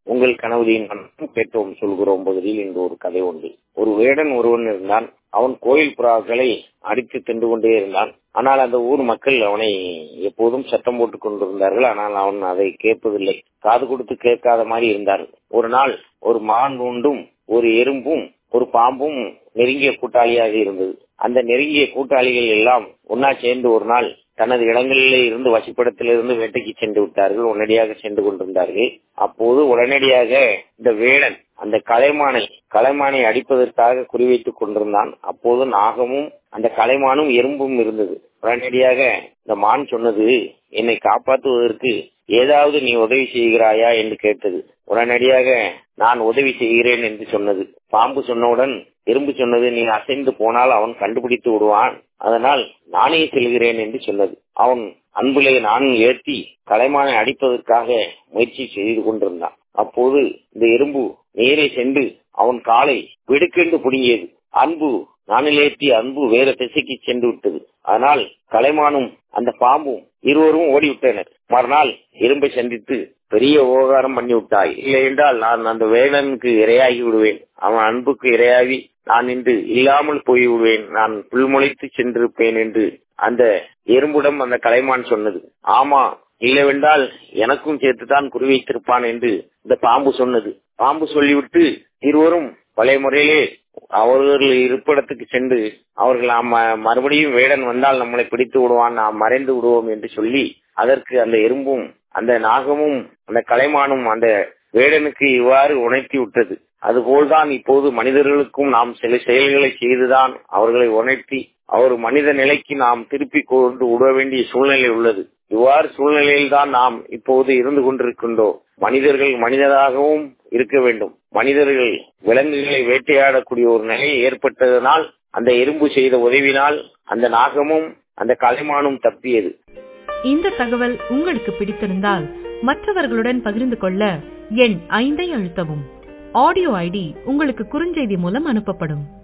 உங்கள் கனவுதியின் மனம் கேட்டோம் சொல்கிறோம் பகுதியில் இன்று ஒரு கதை உண்டு ஒரு வேடன் ஒருவன் இருந்தான் அவன் கோயில் புறாக்களை அடித்து தின்று கொண்டே இருந்தான் ஆனால் அந்த ஊர் மக்கள் அவனை எப்போதும் சத்தம் போட்டுக் கொண்டிருந்தார்கள் ஆனால் அவன் அதை கேட்பதில்லை காது கொடுத்து கேட்காத மாதிரி இருந்தார்கள் ஒரு நாள் ஒரு மான் உண்டும் ஒரு எறும்பும் ஒரு பாம்பும் நெருங்கிய கூட்டாளியாக இருந்தது அந்த நெருங்கிய கூட்டாளிகள் எல்லாம் ஒன்னா சேர்ந்து ஒரு நாள் தனது இடங்களிலே இருந்து வசிப்பிடத்திலிருந்து வேட்டைக்கு சென்று விட்டார்கள் உடனடியாக சென்று கொண்டிருந்தார்கள் அப்போது உடனடியாக இந்த வேடன் அந்த கலைமானை கலைமானை அடிப்பதற்காக குறிவைத்துக் கொண்டிருந்தான் அப்போது நாகமும் அந்த கலைமானும் எறும்பும் இருந்தது உடனடியாக இந்த மான் சொன்னது என்னை காப்பாற்றுவதற்கு ஏதாவது நீ உதவி செய்கிறாயா என்று கேட்டது உடனடியாக நான் உதவி செய்கிறேன் என்று சொன்னது பாம்பு சொன்னவுடன் எறும்பு சொன்னது நீ அசைந்து போனால் அவன் கண்டுபிடித்து விடுவான் அதனால் நானே செல்கிறேன் என்று சொன்னது அவன் அன்புலே நானும் ஏற்றி கலைமானை அடிப்பதற்காக முயற்சி செய்து கொண்டிருந்தான் அப்போது இந்த எறும்பு நேரே சென்று அவன் காலை வெடுக்கென்று புடுங்கியது அன்பு நானிலேற்றி அன்பு வேற திசைக்கு சென்று விட்டது ஆனால் கலைமானும் அந்த பாம்பும் இருவரும் ஓடிவிட்டனர் மறுநாள் எறும்பை சந்தித்து பெரிய உபகாரம் பண்ணி விட்டாய் இல்லை என்றால் நான் அந்த வேலனுக்கு இரையாகி விடுவேன் அவன் அன்புக்கு இரையாகி நான் இன்று இல்லாமல் போய் விடுவேன் நான் புல்முளைத்து சென்றிருப்பேன் என்று அந்த எறும்புடம் அந்த கலைமான் சொன்னது ஆமா இல்லவென்றால் எனக்கும் சேர்த்துதான் குறிவைத்திருப்பான் என்று இந்த பாம்பு சொன்னது பாம்பு சொல்லிவிட்டு இருவரும் பழைய முறையிலே அவர்கள் இருப்பிடத்துக்கு சென்று அவர்கள் நாம் மறுபடியும் வேடன் வந்தால் நம்மளை பிடித்து விடுவான் நாம் மறைந்து விடுவோம் என்று சொல்லி அதற்கு அந்த எறும்பும் அந்த நாகமும் அந்த கலைமானும் அந்த வேடனுக்கு இவ்வாறு உணர்த்தி விட்டது அதுபோல்தான் இப்போது மனிதர்களுக்கும் நாம் சில செயல்களை செய்துதான் அவர்களை உணர்த்தி அவர் மனித நிலைக்கு நாம் திருப்பி கொண்டு விட வேண்டிய சூழ்நிலை உள்ளது இவ்வாறு சூழ்நிலையில் தான் நாம் இப்போது இருந்து கொண்டிருக்கின்றோம் மனிதர்கள் மனிதராகவும் இருக்க வேண்டும் மனிதர்கள் விலங்குகளை வேட்டையாடக்கூடிய ஒரு நிலை ஏற்பட்டதனால் அந்த எறும்பு செய்த உதவினால் அந்த நாகமும் அந்த கலைமானும் தப்பியது இந்த தகவல் உங்களுக்கு பிடித்திருந்தால் மற்றவர்களுடன் பகிர்ந்து கொள்ள எண் ஐந்தை அழுத்தவும் ஆடியோ ஐடி உங்களுக்கு குறுஞ்செய்தி மூலம் அனுப்பப்படும்